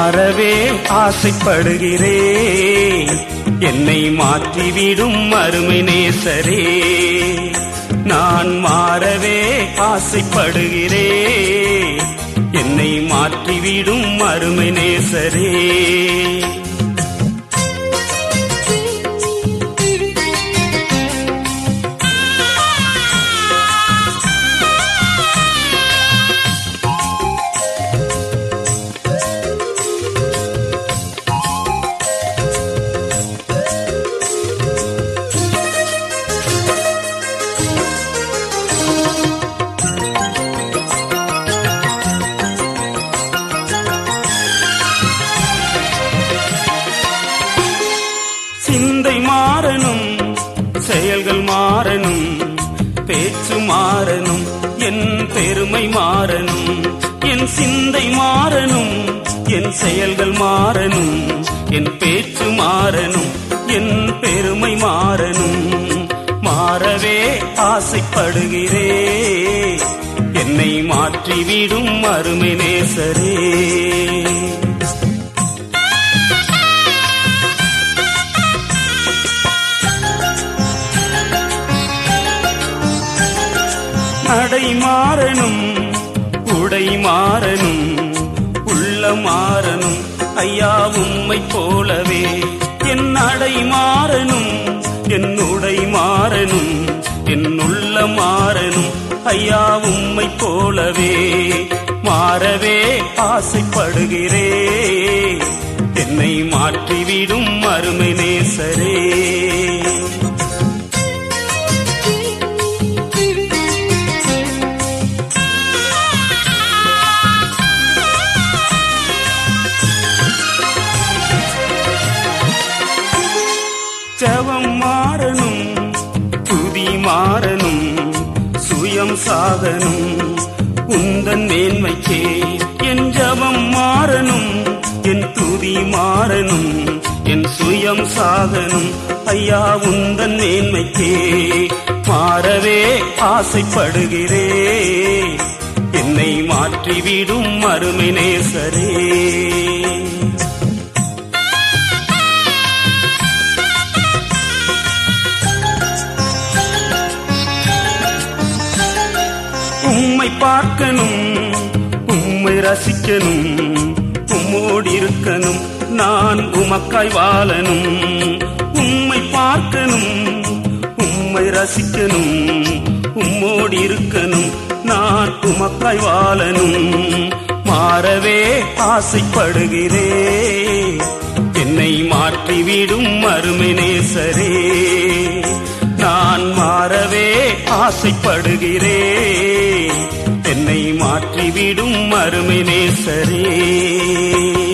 மாறவே ஆசைப்படுகிறேன் என்னை மாற்றிவிடும் அருமை நேசரே நான் மாறவே ஆசைப்படுகிறேன் என்னை மாற்றிவிடும் அருமை நேசரே சிந்தை மாறணும் செயல்கள் மாறணும் பேச்சு மாறணும் என் பெருமை மாறணும் என் சிந்தை மாறணும் என் செயல்கள் மாறணும் என் பேச்சு மாறணும் என் பெருமை மாறணும் மாறவே ஆசைப்படுகிறே என்னை மாற்றிவிடும் அருமை நேசரே நடை மாறணும் உடை மாறணும் உள்ள மாறணும் ஐயா உம்மை போலவே என் நடை மாறணும் என் உடை மாறணும் என் உள்ள மாறணும் ஐயா உம்மை போலவே மாறவே ஆசைப்படுகிறே என்னை மாற்றிவிடும் அருமை நேசரே ஜபம் மாறணும் துதி மாறணும் சுயம் சாகணும் உந்தன் மேன்மைக்கே என் ஜபம் மாறணும் என் துதி மாறணும் என் சுயம் சாகணும் ஐயா உந்தன் மேன்மைக்கே மாறவே ஆசைப்படுகிறே என்னை மாற்றிவிடும் அருமை நேசரே உம்மை பார்க்கணும் உம்மை ரசிக்கணும் உம்மோடு இருக்கணும் நான் உமக்காய் வாழணும் உம்மை பார்க்கணும் உம்மை ரசிக்கணும் உம்மோடு இருக்கணும் நான் உமக்காய் வாழணும் மாறவே ஆசைப்படுகிறே என்னை மாற்றிவிடும் அருமை நேசரே நான் மாறவே ஆசைப்படுகிறே என்னை மாற்றிவிடும் அருமை நேசரே